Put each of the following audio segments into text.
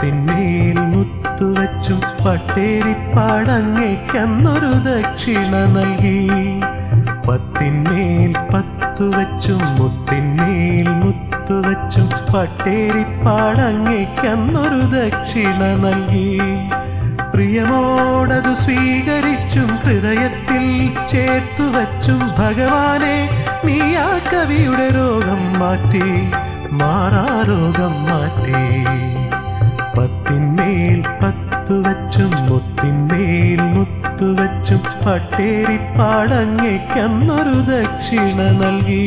മുത്തിന്മേൽ മുത്തുവച്ചും പട്ടേരിപ്പാടങ്ങയ്ക്കന്നൊരു ദക്ഷിണ നൽകി പത്തിന്മേൽ പത്തുവച്ചും മുത്തിന്മേൽ മുത്തുവച്ചും പട്ടേരിപ്പാടങ്ങയ്ക്കന്നൊരു ദക്ഷിണ നൽകി പ്രിയമോടതു സ്വീകരിച്ചും ഹൃദയത്തിൽ ചേർത്തു വച്ചും ഭഗവാനെ നീ ആ കവിയുടെ രോഗം മാറ്റി മാറാ രോഗം മാറ്റി പത്തിന്മേൽ പത്തു വച്ചും മുത്തിന്മേൽ മുത്തു വച്ചും പട്ടേരിപ്പാടങ്ങയ്ക്കന്നൊരു ദക്ഷിണ നൽകി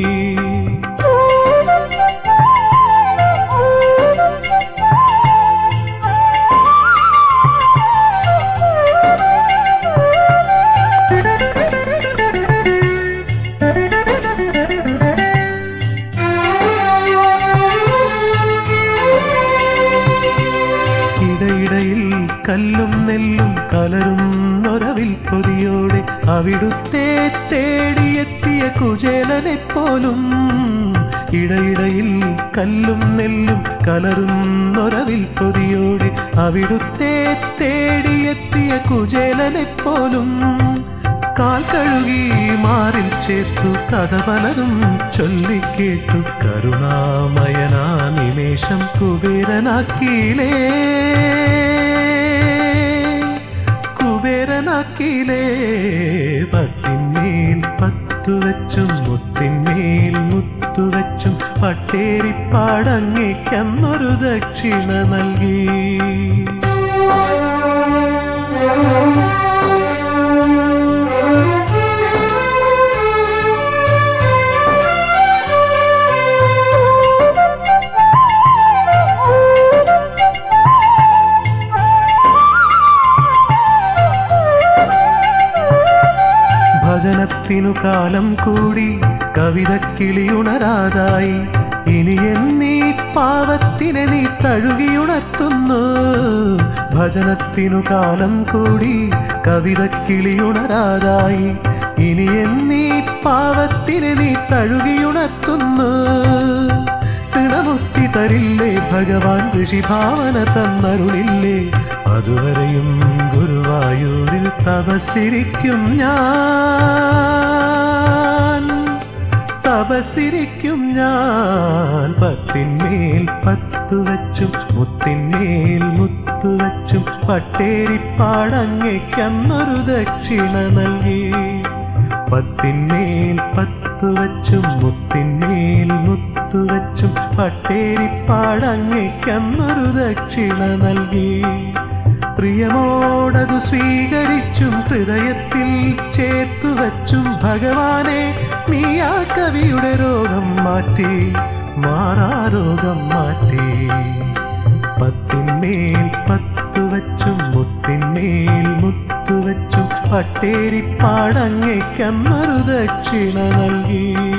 ഇടയിടയിൽ കല്ലും നെല്ലും കലരുന്നൊരവിൽ പൊതിയോടെ അവിടുത്തെ തേടിയെത്തിയ കുചേലനെ പോലും ഇടയിടയിൽ കല്ലും നെല്ലും കലരുന്നൊരവിൽ പൊതിയോടെ അവിടുത്തെ തേടിയെത്തിയ കുചേലനെ പോലും കാൽ കഴുകി മാറിൽ ചേർത്തു കഥ പലതും ചൊല്ലിക്കേട്ടു കരുണാമയനാ നിമേഷം കുബേരനാക്കിയിലേ കുബേരനാക്കിയിലേ പത്തിന്മേൽ പത്തു വെച്ചും മുത്തിന്മേൽ മുത്തു വെച്ചും പട്ടേരിപ്പാടങ്ങേക്കന്നൊരു ദക്ഷിണ നൽകി ഭജനത്തിനു കാലം കൂടി കവിത കിളിയുണരാതായി ഇനി എന്നീ പാവത്തിനെ നീ തഴുകിയുണർത്തുന്നു ഭജനത്തിനു കാലം കൂടി കവിത കിളിയുണരാതായി ഇനി എന്നീ പാവത്തിനെ നീ തഴുകിയുണർത്തുന്നു പിണമുക്തി തരില്ലേ ഭഗവാൻ ഋഷിഭാവന തന്നരുളില്ലേ അതുവരെയും ഗുരുവായൂരിൽ തപസ്സിരിക്കും ഞാൻ തപസ്സിരിക്കും ഞാൻ പത്തിന്മേൽ പത്തു വച്ചും മുത്തിന്മേൽ മുത്തു വച്ചും പട്ടേരിപ്പാടങ്ങയ്ക്കന്നൊരു ദക്ഷിണ നൽകി പത്തിന്മേൽ പത്തു വച്ചും മുത്തിന്മേൽ മുത്തു വച്ചും പട്ടേരിപ്പാടങ്ങയ്ക്കന്നൊരു ദക്ഷിണ നൽകി പ്രിയമോടതു സ്വീകരിച്ചും ഹൃദയത്തിൽ ചേർത്തു വച്ചും ഭഗവാനെ നീ ആ കവിയുടെ രോഗം മാറ്റി മാറാ രോഗം മാറ്റി പത്തിന്മേൽ പത്തു വച്ചും മുത്തിന്മേൽ മുത്തു വച്ചും പട്ടേരിപ്പാടങ്ങയ്ക്കന്നൊരു ദക്ഷിണ നൽകി